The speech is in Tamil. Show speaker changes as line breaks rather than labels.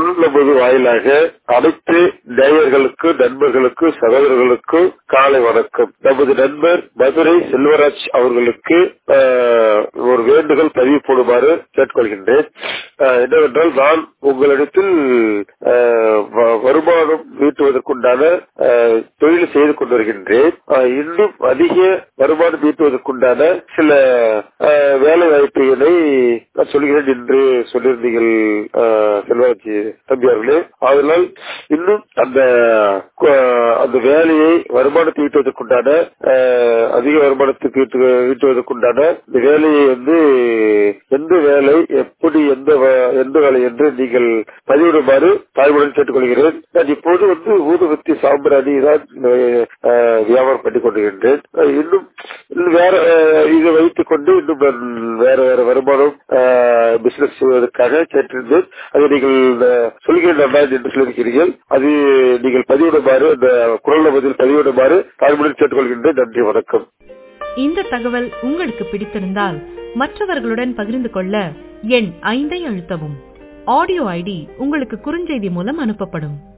குரல் வாயிலாக அனைத்து நேயர்களுக்கு நண்பர்களுக்கு சகோதரர்களுக்கு காலை வணக்கம் நமது நண்பர் மதுரை செல்வராஜ் அவர்களுக்கு ஆஹ், ஒரு வேண்டுகோள் பதிவு போடுமாறு கேட்டுக்கொள்கின்றேன் ஆஹ், என்னவென்றால் நான் உங்களிடத்தில் ஆஹ், வ- வருமானம் ஈட்டுவதற்குண்டான ஆஹ், தொழில் செய்து கொண்டு வருகின்றேன் ஆஹ், இன்னும் அதிக வருமானம் ஈட்டுவதற்குண்டான சில ஆஹ், வேலை வாய்ப்புகளை நான் சொல்கிறேன் என்று சொல்லியிருந்தீர்கள் ஆஹ், செல்வராஜ் தம்பி அவர்களே அதனால் இன்னும் அந்த கு- அந்த வேலையை வருமானத்தை ஈட்டுவதற்குண்டான ஆஹ், அதிக வருமானத்துக்கு ஈட்டு- ஈட்டுவதற்குண்டான இந்த வேலையை வந்து எந்த வேலை எப்படி எந்த வ- எந்த வேலை என்று நீங்கள் பதிவிடுமாறு தாய்மொழியில் கேட்டுக்கொள்கிறேன் நான் இப்போது வந்து ஊதுபத்தி சாம்பிராணி தான் ஆஹ், வியாபாரம் பண்ணிக் கொண்டிருக்கின்றேன் ஆஹ், இன்னும் இன்னும் வேற ஆஹ், இதை வைத்துக் கொண்டு இன்னும் நான் வேற வேற வருமானம் பிசினஸ் செய்வதற்காக கேட்டிருந்தேன் அதை நீங்கள் ஆஹ், சொல்கிறேன் அண்ணா என்று சொல்லியிருக்கிறீர்கள் அது நீங்கள் பதிவிடுமாறு அந்த குரல் பதில் பதிவிடுமாறு தாய்மொழியில் கேட்டுக்கொள்கின்றேன் நன்றி வணக்கம்
இந்த தகவல் உங்களுக்கு பிடித்திருந்தால் மற்றவர்களுடன் பகிர்ந்து கொள்ள எண் ஐந்தை அழுத்தவும் ஆடியோ ஐடி உங்களுக்கு குறுஞ்செய்தி மூலம் அனுப்பப்படும்